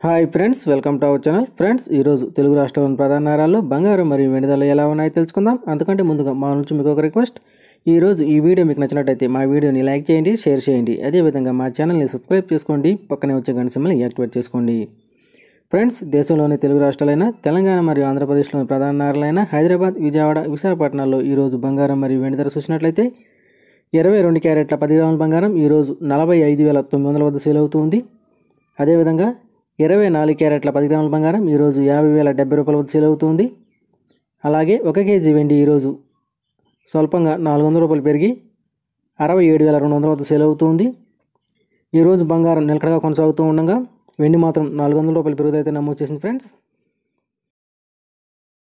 hi friends welcome to our channel friends ఈరోజు తెలుగు రాష్ట్రాల్లోని ప్రధాన నగరాల్లో బంగారం మరియు వెండి ధరలు ఎలా ఉన్నాయో తెలుసుకుందాం అంతకంటే ముందుగా మా నుంచి మీకు ఒక రిక్వెస్ట్ ఈ రోజు ఈ వీడియో మీకు నచ్చినట్టయితే మా వీడియోని లైక్ చేయండి షేర్ చేయండి అదేవిధంగా మా ఛానల్ని సబ్స్క్రైబ్ చేసుకోండి పక్కనే వచ్చే గంట సింబల్ని యాక్టివేట్ చేసుకోండి ఫ్రెండ్స్ దేశంలోని తెలుగు రాష్ట్రాలైన తెలంగాణ మరియు ఆంధ్రప్రదేశ్లోని ప్రధాన నగరాలైన హైదరాబాద్ విజయవాడ విశాఖపట్నాల్లో ఈరోజు బంగారం మరియు వెండి ధర చూసినట్లయితే ఇరవై రెండు క్యారెట్ల పది గ్రాముల బంగారం ఈరోజు నలభై ఐదు వేల తొమ్మిది వందల వద్ద సేల్ అవుతుంది అదేవిధంగా ఇరవై నాలుగు క్యారెట్ల పది గ్రాముల బంగారం ఈరోజు యాభై వేల డెబ్బై రూపాయల వద్ద సేల్ అవుతుంది అలాగే ఒక కేజీ వెండి ఈరోజు స్వల్పంగా నాలుగు వందల రూపాయలు పెరిగి అరవై ఏడు వేల రెండు వందల వద్ద సేల్ అవుతుంది ఈరోజు బంగారం నిలకడగా కొనసాగుతూ ఉండగా వెండి మాత్రం నాలుగు వందల రూపాయలు పెరుగుదైతే నమోదు చేసింది ఫ్రెండ్స్